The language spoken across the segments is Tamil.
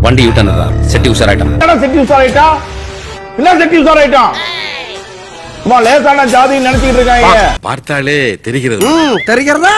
வண்டி யூட்டன் செட்டி உஷாராயிட்டான் என்னடா செட்டி உசாராயிட்டான் என்ன செட்டி உசாராயிட்டான் சும்மா லேசான ஜாதின்னு நினைச்சிட்டு இருக்காங்க பார்த்தாலே தெரிகிறது தெரிகிறதா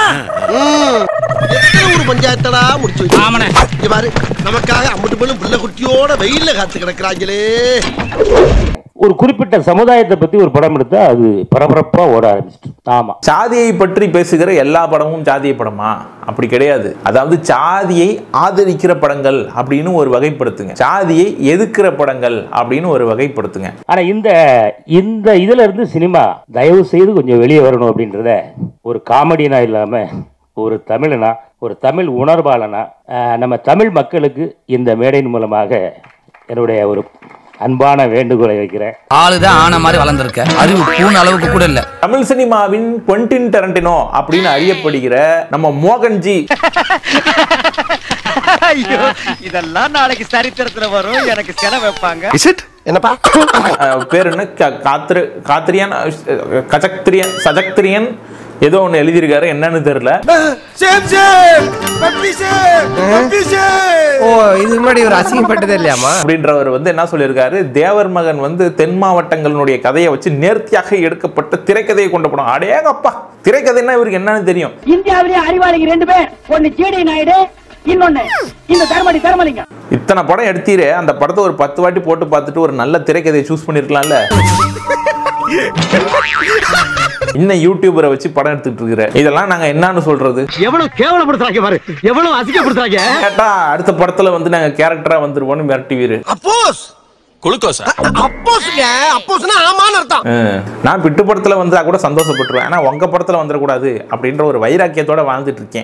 ஒரு பஞ்சாயத்தடா முடிச்சு வச்சு. இங்க பாரு நமக்காக அம்பட்டு பெண்ணும் புள்ள குட்டியோட வெயில்ல காத்து கிடக்குறாங்களே ஒரு குறிப்பிட்ட சமுதாயத்தை பத்தி ஒரு படம் எடுத்தா அது பரபரப்பா ஓட ஆரம்பிச்சிட்டு ஆமா சாதியை பற்றி பேசுகிற எல்லா படமும் சாதிய படமா அப்படி கிடையாது அதாவது சாதியை ஆதரிக்கிற படங்கள் அப்படின்னு ஒரு வகைப்படுத்துங்க சாதியை எதிர்க்கிற படங்கள் அப்படின்னு ஒரு வகைப்படுத்துங்க ஆனா இந்த இந்த இதுல இருந்து சினிமா தயவு செய்து கொஞ்சம் வெளியே வரணும் அப்படின்றத ஒரு காமெடினா இல்லாம ஒரு தமிழனா ஒரு தமிழ் உணர்வாளனா ஆஹ், நம்ம தமிழ் மக்களுக்கு இந்த மேடையின் மூலமாக என்னுடைய ஒரு அன்பான வேண்டுகோளை வைக்கிறேன் ஆளுதான் ஆன மாதிரி வளர்ந்துருக்க அறிவு பூன அளவுக்கு கூட இல்ல தமிழ் சினிமாவின் குவென்டின் டரண்டினோ அப்படின்னு அறியப்படுகிற நம்ம மோகன்ஜி ஐயோ இதெல்லாம் நாளைக்கு சரித்திரத்துல வரும் எனக்கு செலவு வைப்பாங்க என்னப்பா அஹ், பேர் என்ன கா- காத்திரு காத்திரியன் அஹ், கஜக்திரியன் சஜக்திரியன் ஏதோ ஒன்று எழுதியிருக்காரு என்னன்னு தெரியல ஓ இதுக்கு முன்னாடி ஒரு அசிங்கப்பட்டதே இல்லையாமா அப்படின்றவர் வந்து என்ன சொல்லியிருக்காரு தேவர் மகன் வந்து தென் மாவட்டங்களுடைய கதையை வச்சு நேர்த்தியாக எடுக்கப்பட்ட திரைக்கதையை கொண்ட படம் அடேங்கப்பா திரைக்கதைன்னா இவருக்கு என்னன்னு தெரியும் இந்தியாவிலேயே அறிவாளிங்க ரெண்டு பேர் ஒன்னு ஜிடி நாயுடு இன்னொன்னு இந்த தர்மடி தர்மலிங்கம் இத்தனை படம் எடுத்தீரே அந்த படத்தை ஒரு பத்து வாட்டி போட்டு பார்த்துட்டு ஒரு நல்ல திரைக்கதையை சூஸ் பண்ணிருக்கலாம்ல இன்னும் யூடியூபரை வச்சு படம் எடுத்துட்டு இருக்கிற இதெல்லாம் நாங்க என்னன்னு சொல்றது எவ்வளவு கேவலப்படுத்துறாங்க பாரு எவ்வளவு அசிங்கப்படுத்துறாங்க கேட்டா அடுத்த படத்துல வந்து நாங்க கேரக்டரா வந்துருவோம்னு மிரட்டுவீரு அப்போஸ் குளுக்கோஸா அப்போஸ்ங்க அப்போஸ்னா ஆமான்னு அர்த்தம் அஹ், நான் பிட்டு படத்துல வந்தா கூட சந்தோஷப்பட்டுருவேன் ஆனா உங்க படத்துல வந்துடக்கூடாது அப்படின்ற ஒரு வைராக்கியத்தோட வாழ்ந்துட்டு இருக்கேன்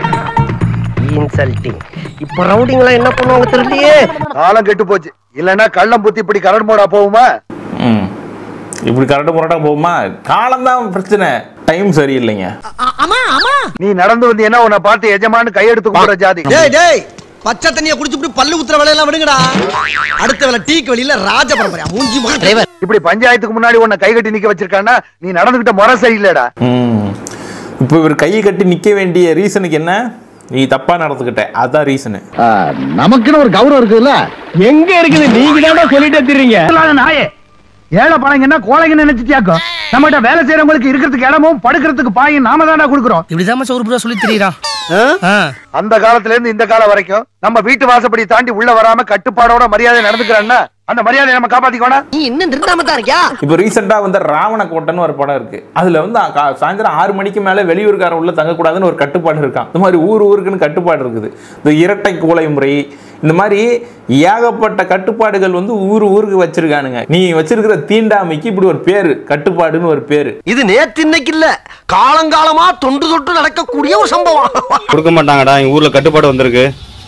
இன்சல்ட்டிங் இப்ப ரவுடிங்களா என்ன பண்ணுவாங்க தெரியலையே காலம் கெட்டு போச்சு இல்லன்னா கள்ளம் புத்தி இப்படி கரண்ட் மோடா போகுமா ம். இப்படி கரெக்டாக முரட்டா போகுமா காலம்தான் பிரச்சனை டைம் சரியில்லைங்க நீ நடந்து வந்து என்ன உன்னை பார்த்து எஜமானு கையெடுத்து கும்பிடுற ஜாதி டேய் டேய் பச்சை தண்ணிய குடிச்சுட்டு பல்லு ஊத்துற வேலையெல்லாம் விடுங்கடா அடுத்த வேலை டீக்கு வெளியில ராஜ பரம்பரையா மூஞ்சி முகம் இப்படி பஞ்சாயத்துக்கு முன்னாடி உன்னை கை கட்டி நிக்க வச்சிருக்கான்னா நீ நடந்துகிட்ட முறை சரியில்லைடா ம். இப்போ இவர் கையை கட்டி நிற்க வேண்டிய ரீசனுக்கு என்ன நீ தப்பா நடந்துக்கிட்ட அதான் ரீசனு நமக்குன்னு ஒரு கௌரவம் இருக்குல்ல எங்க இருக்குது நீங்க தான் சொல்லிட்டே தெரியுங்க நாயே ஏழை பழங்கன்னா கோழைங்கன்னு நினைச்சிட்டியாக்கோ நம்மகிட்ட வேலை செய்யறவங்களுக்கு இருக்கிறதுக்கு இடமும் படுக்கிறதுக்கு பாயும் நாம தானே கொடுக்குறோம் இப்படிதான் சோறு புரா சொல்லி தெரியுறான் அந்த காலத்துல இருந்து இந்த காலம் வரைக்கும் நம்ம வீட்டு வாசப்படி தாண்டி உள்ள வராம கட்டுப்பாடோட மரியாதை நடந்துக்கிறான்னா அந்த மரியாதையை நம்ம காப்பாத்திக்கோனா நீ இன்னும் நிறுத்தாம தான் இருக்கியா இப்போ ரீசெண்டாக வந்து ராவணக்கோட்டைன்னு ஒரு படம் இருக்கு அதுல வந்து கா- சாயந்தரம் ஆறு மணிக்கு மேல வெளியூர்காரன் உள்ள தங்கக்கூடாதுன்னு ஒரு கட்டுப்பாடு இருக்கான் இந்த மாதிரி ஊர் ஊருக்குன்னு கட்டுப்பாடு இருக்குது இந்த இரட்டை கூலை முறை இந்த மாதிரி ஏகப்பட்ட கட்டுப்பாடுகள் வந்து ஊர் ஊருக்கு வச்சிருக்கானுங்க நீ வச்சிருக்கிற தீண்டாமைக்கு இப்படி ஒரு பேரு கட்டுப்பாடுன்னு ஒரு பேரு இது நேத்து இன்னைக்கு இல்ல காலங்காலமா தொன்று தொட்டு நடக்கக்கூடிய ஒரு சம்பவம் கொடுக்க மாட்டாங்கடா எங்க ஊர்ல கட்டுப்பாடு வந்திருக்கு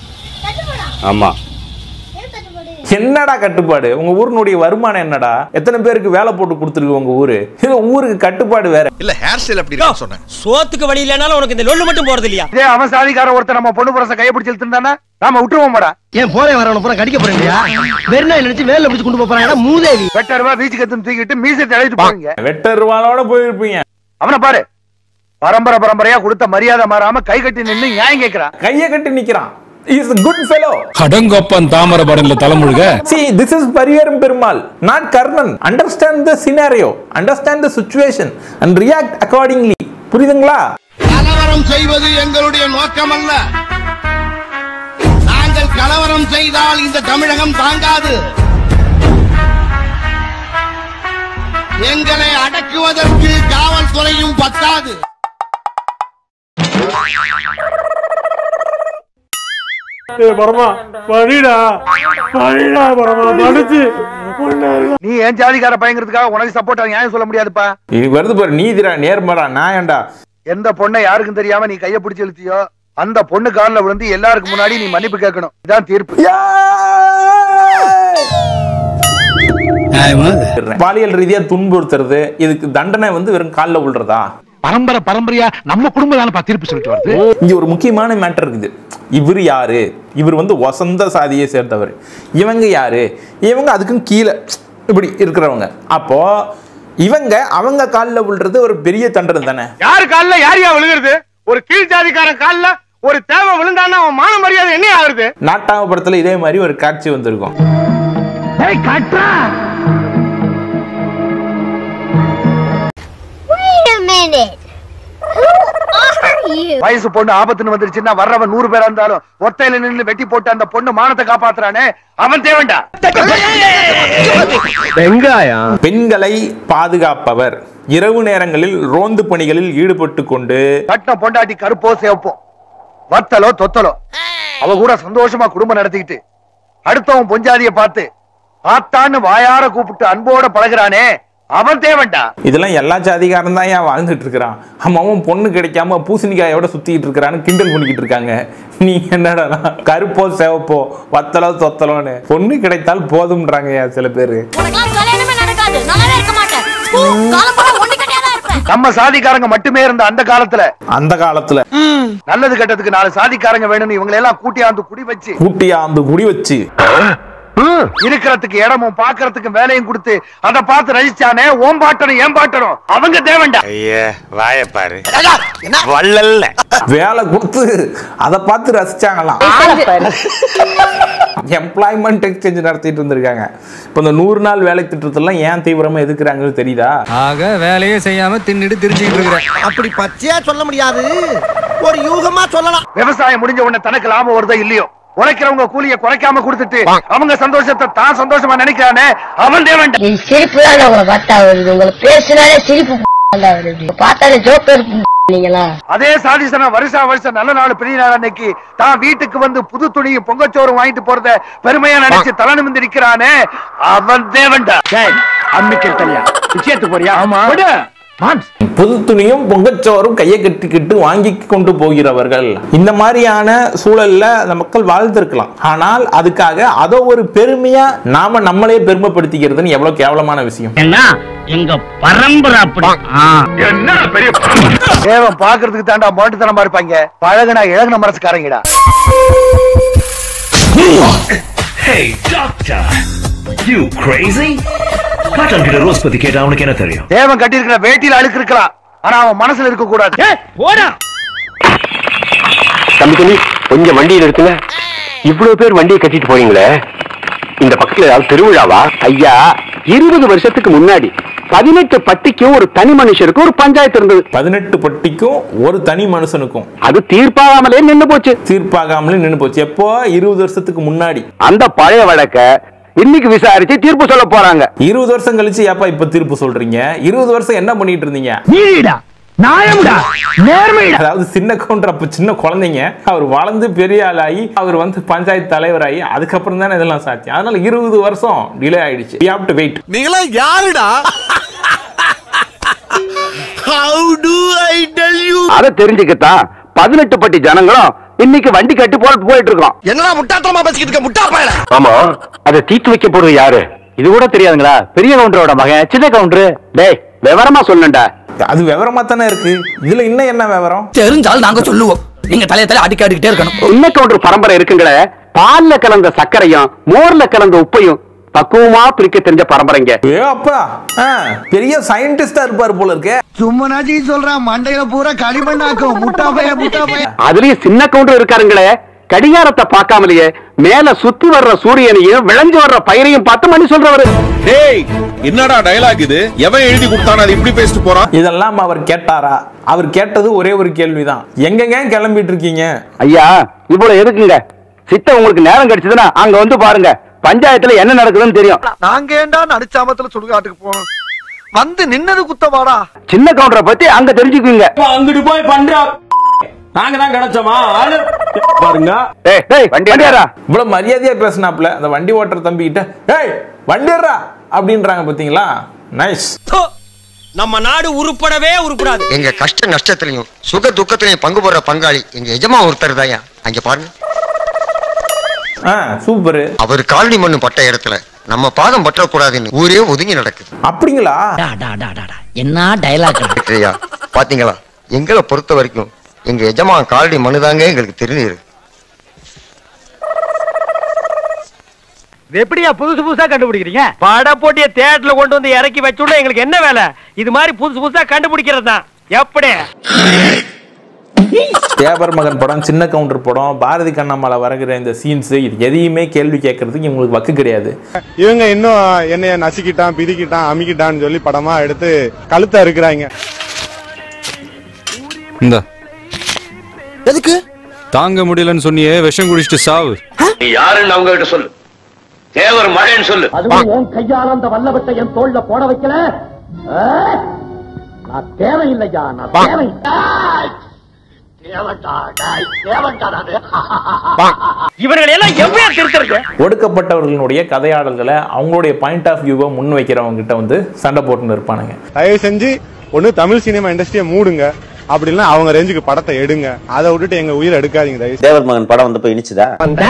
ஆமா என்னடா கட்டுப்பாடு உங்க ஊரினுடைய வருமானம் என்னடா எத்தனை பேருக்கு வேலை போட்டு கொடுத்துருக்கு உங்க ஊரு இது ஊருக்கு கட்டுப்பாடு வேற இல்ல ஹேர் ஸ்டைல் அப்படி இருக்கு சொன்னேன் சோத்துக்கு வழி இல்லைனாலும் உனக்கு இந்த லொல்லு மட்டும் போறது இல்லையா இதே அவன் சாதிக்கார ஒருத்தர் நம்ம பொண்ணு புரச கையை பிடிச்சி இழுத்துருந்தானா நாம விட்டுருவோம் போடா ஏன் போறேன் வரவன பூரா கடிக்க போறேன்யா வெறும் நினைச்சு வேலை பிடிச்சு கொண்டு போறாங்க மூதேவி வெட்டருவா பீச்சுக்கு எடுத்து தூக்கிட்டு மீசை தடவிட்டு போவீங்க வெட்டருவாளோட போயிருப்பீங்க அவனை பாரு பரம்பரை பரம்பரையா கொடுத்த மரியாதை மாறாம கை கட்டி நின்னு நியாயம் கேட்கிறான் கையை கட்டி நிக்கிறான் இஸ் குட் ஃபெலோ அடங்கப்பன் தாமரபரன்ல தலைமுழுக See, this is Pariyaram Perumal, not Karnan. Understand the scenario, understand the situation, and react accordingly. புரியுதுங்களா கலவரம் செய்வது எங்களுடைய நோக்கம் அல்ல நாங்கள் கலவரம் செய்தால் இந்த தமிழகம் தாங்காது எங்களை அடக்குவதற்கு காவல்துறையும் பத்தாது நீ ஏன் ஜாதிக்கார பயங்கிறதுக்காக உனக்கு சப்போர்ட்டா நியாயம் சொல்ல முடியாதுப்பா இது வருது பாரு நீதிரா நேர்மடா நியாயம்டா எந்த பொண்ணை யாருக்கும் தெரியாம நீ கைய பிடிச்சு இழுத்தியோ அந்த பொண்ணு கால்ல விழுந்து எல்லாருக்கும் முன்னாடி நீ மன்னிப்பு கேட்கணும் இதான் தீர்ப்பு பாலியல் ரீதியா துன்புறுத்துறது இதுக்கு தண்டனை வந்து வெறும் காலில் விழுறதா பரம்பரை பரம்பரையா நம்ம குடும்பம் தானே தீர்ப்பு சொல்லிட்டு வருது இங்க ஒரு முக்கியமான மேட்டர் இருக்குது இவர் யாரு இவர் வந்து வசந்த சாதியை சேர்ந்தவர் இவங்க யாரு இவங்க அதுக்கும் கீழே இப்படி இருக்கிறவங்க அப்போ இவங்க அவங்க காலில் விழுறது ஒரு பெரிய தண்டனை தானே யாரு கால்ல யார் யா விழுகிறது ஒரு கீழ் ஜாதிக்காரன் கால்ல ஒரு தேவை விழுந்தான்னா அவன் மான மரியாதை என்ன ஆகுது நாட்டாம படத்துல இதே மாதிரி ஒரு காட்சி வந்திருக்கும் கட்டா Wait a minute. Who are you? வயசு பொண்ணு ஆபத்துன்னு வந்துருச்சுன்னா வர்றவன் நூறு பேரா இருந்தாலும் ஒத்தையில நின்னு வெட்டி போட்டு அந்த பொண்ணு மானத்தை காப்பாத்துறானே அவன் தேவண்டா வெங்காயம் பெண்களை பாதுகாப்பவர் இரவு நேரங்களில் ரோந்து பணிகளில் ஈடுபட்டு கொண்டு கட்டின பொண்டாட்டி கருப்போ சிவப்போ வத்தலோ தொத்தலோ அவ கூட சந்தோஷமா குடும்பம் நடத்திக்கிட்டு அடுத்தவன் பொஞ்சாதிய பார்த்து ஆத்தான்னு வாயார கூப்பிட்டு அன்போட பழகுறானே அவன் தேவண்டா இதெல்லாம் எல்லா ஜாதிகாரன் தான் ஏன் வாழ்ந்துட்டு இருக்கிறான் அவன் பொண்ணு கிடைக்காம பூசணிக்காயோட சுத்திட்டு இருக்கிறான்னு கிண்டல் பண்ணிக்கிட்டு இருக்காங்க நீ என்னடா கருப்போ சிவப்போ வத்தலோ தொத்தலோன்னு பொண்ணு கிடைத்தால் போதும்ன்றாங்க சில பேரு உனக்கெல்லாம் கல்யாணமே நடக்காது நல்லாவே இருக்க மாட்டேன் போ, காலம் பூரா ஒண்டி கட்டியாதான் இருப்பேன் நம்ம சாதிக்காரங்க மட்டுமே இருந்த அந்த காலத்துல அந்த காலத்துல நல்லது கெட்டதுக்கு நாலு சாதிக்காரங்க வேணும்னு இவங்களை எல்லாம் கூட்டியாந்து குடி வச்சு கூட்டியா அந்த குடி வச்சு இருக்கிறதுக்கு இடமும் பாக்குறதுக்கு வேலையும் கொடுத்து அதை பார்த்து ரசிச்சானே ஓம்பாட்டனும் ஏம்பாட்டனும் அவங்க தேவண்டா வேலை கொடுத்து அதை பார்த்து ரசிச்சாங்களாம் எம்ப்ளாய்மெண்ட் எக்ஸ்சேஞ்ச் நடத்திட்டு இருந்திருக்காங்க இப்போ இந்த நூறு நாள் வேலை திட்டத்தெல்லாம் ஏன் தீவிரமா எதுக்குறாங்கன்னு தெரியுதா ஆக வேலையே செய்யாம தின்னுட்டு திரிச்சுக்கிட்டு இருக்கிறேன் அப்படி பச்சையா சொல்ல முடியாது ஒரு யூகமா சொல்லலாம் விவசாயம் முடிஞ்ச உடனே தனக்கு லாபம் வருதோ இல்லையோ உழைக்கிறவங்க கூலிய குறைக்காம கொடுத்துட்டு அவங்க சந்தோஷத்தை தான் சந்தோஷமா நினைக்கிறானே அவன் தேவண்டா என் சிரிப்பு தான் உங்களை பார்த்தா வருது உங்களை பேசினாலே சிரிப்பு தான் வருது பார்த்தாலே ஜோக்கர் நீங்களா அதே சாதிசன வருஷா வருஷம் நல்ல நாள் பெரிய நாள் அன்னைக்கு தான் வீட்டுக்கு வந்து புது துணியும் பொங்கச்சோறும் வாங்கிட்டு போறத பெருமையா நினைச்சு தலை நிமிந்து நிக்கிறானே அவன் தேவண்டா அம்மிக்கல் கல்யா விஷயத்துக்கு போறியா ஆமா புது துணியும் பொங்கச்சோறும் கையை கட்டிக்கிட்டு வாங்கி கொண்டு போகிறவர்கள் இந்த மாதிரியான சூழல்ல அந்த மக்கள் வாழ்ந்திருக்கலாம் ஆனால் அதுக்காக அதை ஒரு பெருமையா நாம நம்மளே பெருமைப்படுத்திக்கிறதுன்னு எவ்வளவு கேவலமான விஷயம் என்ன எங்க பரம்பரை அப்படி என்ன பெரிய தேவன் பாக்குறதுக்கு தாண்டா மோட்டுத்தனமா இருப்பாங்க பழகுனா இழகுன மனசுக்காரங்கடா Hey, doctor! You crazy? Cotton கிட்ட ரோஸ் பத்தி கேட்டா அவனுக்கு என்ன தெரியும் தேவன் கட்டியிருக்கிற வேட்டியில அழுக்கு இருக்கலாம் ஆனா அவன் மனசுல இருக்க கூடாது போடா தம்பி தம்பி கொஞ்சம் வண்டியில் இருக்குங்க இவ்வளவு பேர் வண்டியை கட்டிட்டு போறீங்களே இந்த பக்கத்துல ஏதாவது திருவிழாவா ஐயா இருபது வருஷத்துக்கு முன்னாடி பதினெட்டு பட்டிக்கும் ஒரு தனி மனுஷருக்கு ஒரு பஞ்சாயத்து இருந்தது பதினெட்டு பட்டிக்கும் ஒரு தனி மனுஷனுக்கும் அது தீர்ப்பாகாமலே நின்னு போச்சு தீர்ப்பாகாமலே நின்று போச்சு எப்போ இருபது வருஷத்துக்கு முன்னாடி அந்த பழைய வழக்க இன்னைக்கு விசாரிச்சு தீர்ப்பு சொல்ல போறாங்க இருபது வருஷம் கழிச்சு ஏப்பா இப்ப தீர்ப்பு சொல்றீங்க இருபது வருஷம் என்ன பண்ணிட்டு இருந்தீங்க நீடா நியாயம்டா நேர்மைடா அதாவது சின்ன கவுண்டர் அப்ப சின்ன குழந்தைங்க அவர் வளர்ந்து பெரிய ஆளாகி அவர் வந்து பஞ்சாயத்து தலைவராகி அதுக்கப்புறம் தானே இதெல்லாம் சாத்தியம் அதனால இருபது வருஷம் டிலே ஆயிடுச்சு we have to wait நீங்களா யாருடா how do I tell you அதை தெரிஞ்சுக்கத்தான் பதினெட்டு பட்டி ஜனங்களும் இன்னைக்கு வண்டி கட்டி போட்டு போயிட்டு இருக்கோம் என்னடா முட்டாத்தனமா பேசிக்கிட்டு இருக்க முட்டா பயல ஆமா அதை தீர்த்து வைக்க போறது யாரு இது கூட தெரியாதுங்களா பெரிய கவுண்டரோட மகன் சின்ன கவுண்டரு டேய் விவரமா சொல்லுண்டா அது விவரமா தானே இருக்கு இதுல இன்னும் என்ன விவரம் தெரிஞ்சால் நாங்க சொல்லுவோம் நீங்க தலைய தலை அடிக்க அடிக்கிட்டே இருக்கணும் சின்ன கவுண்டர் பரம்பரை இருக்குங்களே பால்ல கலந்த சர்க்கரையும் மோர்ல கலந்த உப்பையும் பக்குவமா பிரிக்க தெரிஞ்ச பரம்பரைங்க ஏ அப்பா ஆ, பெரிய சயின்டிஸ்டா இருப்பாரு போல இருக்கே சும்மனாஜி சொல்றான் மண்டையில பூரா களிமண்ணாக்கும் முட்டா பைய முட்டா பைய அதுலயும் சின்ன கவுண்டர் இருக்காருங்களே கடிகாரத்தை பார்க்காமலேயே மேல சுத்தி வர்ற சூரியனையும் விளைஞ்சு வர்ற பயிரையும் பார்த்து மணி சொல்றவரு டேய் என்னடா டயலாக் இது எவன் எழுதி கொடுத்தானே அது இப்படி பேசிட்டு போறான் இதெல்லாம் அவர் கேட்டாரா அவர் கேட்டது ஒரே ஒரு கேள்விதான் எங்கங்க கிளம்பிட்டு இருக்கீங்க ஐயா இவ்வளவு எதுக்குங்க சித்த உங்களுக்கு நேரம் கிடைச்சதுன்னா அங்க வந்து பாருங்க பஞ்சாயத்துல என்ன நடக்குதுன்னு தெரியும் நாங்க ஏண்டா நடுச்சாமத்துல சுடுகாட்டுக்கு போனோம் வந்து நின்னது குத்தவாடா சின்ன கவுண்டரை பத்தி அங்க தெரிஞ்சுக்குவீங்க அங்கிட்டு போய் பண்றா நாங்க தான் கிடைச்சோமா பாருங்க ஏய், ஏய், வண்டியாரா இவ்வளவு மரியாதையா பேசினாப்ல அந்த வண்டி ஓட்டுற தம்பி கிட்ட ஏய் வண்டிடுறா அப்படின்றாங்க பாத்தீங்களா நைஸ் நம்ம நாடு உருப்படவே உருப்படாது எங்க கஷ்ட நஷ்டத்திலையும் சுக துக்கத்திலையும் பங்கு போடுற பங்காளி எங்க எஜமா ஒருத்தர் தாயா அங்க பாருங்க ஆ சூப்பர் அவர் காலனி மண்ணு பட்ட இடத்துல நம்ம பாதம் பற்றக்கூடாதுன்னு ஊரே ஒதுங்கி நடக்குது அப்படிங்களா என்ன டைலாக் ஐயா பாத்தீங்களா எங்களை பொறுத்த வரைக்கும் எங்க எஜமா காலனி மண்ணுதாங்க எங்களுக்கு தெரிஞ்சது இது எப்படியா புதுசு புதுசா கண்டுபிடிக்கிறீங்க பட போட்டிய தேட்டர்ல கொண்டு வந்து இறக்கி வச்சுள்ள எங்களுக்கு என்ன வேலை இது மாதிரி புதுசு புதுசா கண்டுபிடிக்கிறது தான் எப்படி தேவர் மகன் படம் சின்ன கவுண்டர் படம் பாரதி கண்ணம்மால வரைகிற இந்த சீன்ஸ் இது எதையுமே கேள்வி கேட்கறதுக்கு இவங்களுக்கு வக்கு கிடையாது இவங்க இன்னும் என்னைய நசுக்கிட்டான் பிதிக்கிட்டான் அமுக்கிட்டான்னு சொல்லி படமா எடுத்து கழுத்த இருக்கிறாங்க இந்த எதுக்கு தாங்க முடியலன்னு சொன்னியே விஷம் குடிச்சிட்டு சாவு நீ யாருன்னு அவங்க கிட்ட சொல்லு தேவர் மகன் சொல்லு அதுவும் என் கையால அந்த வல்லவட்டை என் தோல்ல போட வைக்கல ஆ? நான் தேவையில்லையா நான் தேவை தேவன்டா டேய், தேவன்டா நானு. இவர்களை எல்லாம் எவ்வளவு திருத்தறது ஒடுக்கப்பட்டவர்களுடைய கதையாடல்களை அவங்களுடைய பாயிண்ட் ஆஃப் வியூவை முன் வைக்கிறவங்க கிட்ட வந்து சண்டை போட்டுன்னு இருப்பானுங்க தயவு செஞ்சு ஒண்ணு தமிழ் சினிமா இண்டஸ்ட்ரியை மூடுங்க அப்படி இல்லைன்னா அவங்க ரேஞ்சுக்கு படத்தை எடுங்க அதை விட்டுட்டு எங்க உயிரை எடுக்காதீங்க தயவு செஞ்சு. தேவர் மகன் படம் வந்து போய் இனிச்சுதா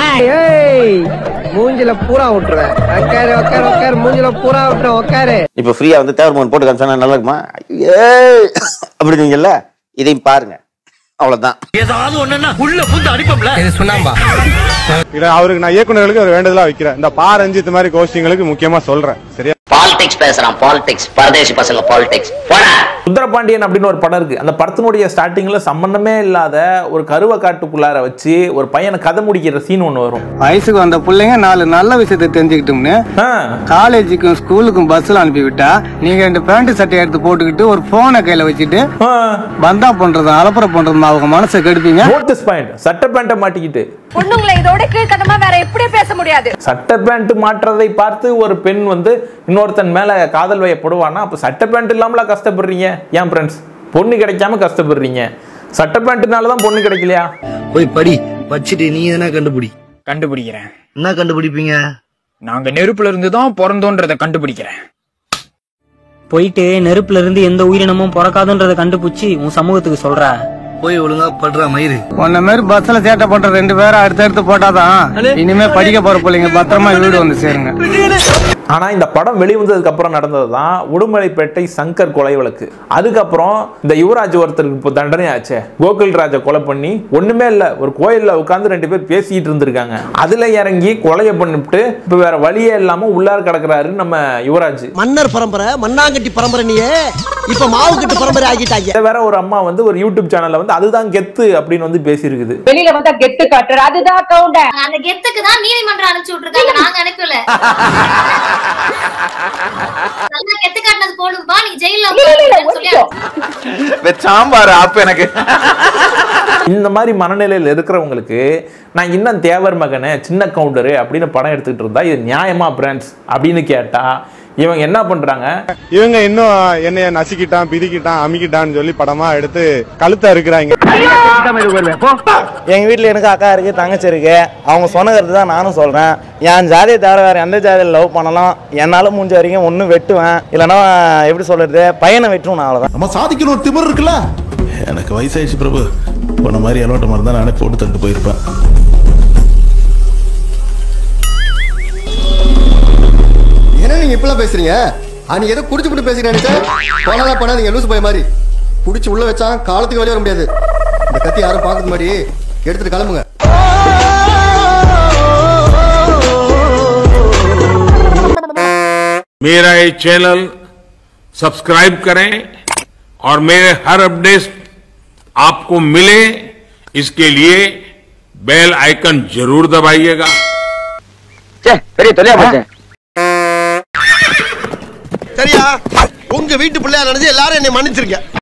மூஞ்சில பூரா விட்டுறேன் உக்காரு உக்காரு உக்காரு மூஞ்சில பூரா விட்டுற உக்காரு இப்ப ஃப்ரீயா வந்து தேவர் மகன் போட்டு காமிச்சா நல்லா இருக்குமா ஏய் அப்படின்னீங்கல்ல இதையும் பாருங்க அவ்வளவுதான் ஏதாவது ஒண்ணுன்னா உள்ள புந்து அடிப்போம்ல இது சுண்ணாம்பா இதை அவருக்கு நான் இயக்குநர்களுக்கு ஒரு வேண்டுதலா வைக்கிறேன் இந்த பா ரஞ்சித் மாதிரி கோஷ்டிங்களுக்கு முக்கியமா சொல்றேன் சரியா பாலிடிக்ஸ் பேசுறான் பாலிடிக்ஸ் பரதேசி பசங்க பாலிடிக்ஸ் போடா சுந்தரபாண்டியன் அப்படின்னு ஒரு படம் இருக்கு அந்த படத்தினுடைய ஸ்டார்டிங்ல சம்பந்தமே இல்லாத ஒரு கருவ காட்டுக்குள்ளார வச்சு ஒரு பையனை கதை முடிக்கிற சீன் ஒன்று வரும் வயசுக்கு வந்த பிள்ளைங்க நாலு நல்ல விஷயத்தை தெரிஞ்சுக்கிட்டோம்னு காலேஜுக்கும் ஸ்கூலுக்கும் பஸ்ல அனுப்பி விட்டா நீங்க ரெண்டு பேண்ட் சட்டை எடுத்து போட்டுக்கிட்டு ஒரு போனை கையில வச்சுட்டு பந்தா பண்றதும் அலப்பறை பண்றதும் அவங்க மனசை கெடுப்பீங்க நோட்டீஸ் பாயிண்ட் சட்ட பேண்ட்டை மாட்டிக்கிட்டு பொண்ணுங்களை இதோட கீழ்த்தட்டமா வேற எப்படி பேச முடியாது சட்ட பேண்ட் மாட்டுறதை பார்த்து ஒரு பெண் வந்து இன்னொருத்தன் மேல காதல் வயப்படுவானா அப்ப சட்ட பேண்ட் இல்லாமல கஷ்டப்படுறீங்க ஏன் ஃப்ரெண்ட்ஸ் பொண்ணு கிடைக்காம கஷ்டப்படுறீங்க சட்ட பேண்ட்னால தான் பொண்ணு கிடைக்கலையா போய் படி படிச்சுட்டு நீ எதனா கண்டுபிடி கண்டுபிடிக்கிறேன் என்ன கண்டுபிடிப்பீங்க நாங்க நெருப்புல இருந்து தான் பிறந்தோன்றத கண்டுபிடிக்கிறேன் போயிட்டு நெருப்புல இருந்து எந்த உயிரினமும் பிறக்காதுன்றத கண்டுபிடிச்சு உன் சமூகத்துக்கு சொல்ற போய் ஒழுங்கா படுறா மயிறு உன்ன மாதிரி பஸ்ல சேட்டை பண்ற ரெண்டு பேரும் அடுத்து அடுத்து போட்டாதான் இனிமே படிக்க போற பிள்ளைங்க பத்திரமா வீடு வந்து சேருங்க ஆனா இந்த படம் வெளிவந்ததுக்கு அப்புறம் நடந்தது தான் உடுமலைப்பேட்டை சங்கர் கொலை வழக்கு அதுக்கப்புறம் இந்த யுவராஜ் ஒருத்தருக்கு இப்போ தண்டனை ஆச்சே கோகுல் ராஜை கொலை பண்ணி ஒண்ணுமே இல்ல ஒரு கோயில்ல உட்கார்ந்து ரெண்டு பேர் பேசிட்டு இருந்திருக்காங்க அதுல இறங்கி கொலையை பண்ணிவிட்டு இப்ப வேற வழியே இல்லாம உள்ளார கிடக்குறாரு நம்ம யுவராஜ் மன்னர் பரம்பரை மண்ணாங்கட்டி பரம்பரை நீயே இப்ப மாவு கட்டு பரம்பரை ஆகிட்டாங்க இதை வேற ஒரு அம்மா வந்து ஒரு யூடியூப் சேனல்ல வந்து அதுதான் கெத்து அப்படின்னு வந்து பேசியிருக்குது வெளியில வந்தா கெத்து காட்டுற அதுதான் கவுண்டர் அந்த கெத்துக்கு தான் நீதிமன்றம் அனுப்பிச்சு விட்டுருக்காங்க நாங்க அனுப்பல நல்லா கெத்து காட்டினது போடும்பா நீ ஜெயில சொல்லி சாம்பார் ஆப் எனக்கு இந்த மாதிரி மனநிலையில் இருக்கிறவங்களுக்கு நான் இன்னும் தேவர் மகனே சின்ன கவுண்டரு அப்படின்னு படம் எடுத்துக்கிட்டு இருந்தா இது நியாயமா பிரான்ஸ் அப்படின்னு கேட்டா இவங்க என்ன பண்றாங்க இவங்க இன்னும் என்னைய நசுக்கிட்டான் பிதிக்கிட்டான் அமுக்கிட்டான்னு சொல்லி படமா எடுத்து கழுத்த இருக்கிறாங்க எங்க வீட்ல எனக்கு அக்கா இருக்கு தங்கச்சி இருக்கு அவங்க சொன்ன கருத்து தான் நானும் சொல்றேன் என் ஜாதியை தவிர வேற எந்த ஜாதியில் லவ் பண்ணலாம் என்னால முடிஞ்ச வரைக்கும் ஒண்ணு வெட்டுவேன் இல்லைன்னா எப்படி சொல்றது பையனை வெட்டுவேன் நான் அவ்வளவுதான் நம்ம சாதிக்கணும் ஒரு திமிர் இருக்குல்ல எனக்கு வயசாயிடுச்சு பிரபு போன மாதிரி அலோட்ட மாதிரி தான் நானே போட்டு தட்டு போயிருப்பேன் என்ன நீங்க இப்பெல்லாம் பேசுறீங்க அன்னைக்கு ஏதோ குடிச்சு குடி பேசுறீங்க நினைச்சேன் போனாதான் பண்ணாதீங்க லூசு போய் மாதிரி குடிச்சு உள்ள வச்சா காலத்துக்கு வெளியே வர முடியாது இந்த கத்தி யாரும் பார்க்கறது முன்னாடி எடுத்துட்டு கிளம்புங்க मेरा ये चैनल सब्सक्राइब करें और मेरे हर अपडेट आपको मिले इसके लिए बेल आइकन जरूर दबाइएगा பெரிய தொலையா போச்சு சரியா உங்க வீட்டு பிள்ளையா நினைச்சு எல்லாரும் என்னை மன்னிச்சிருக்க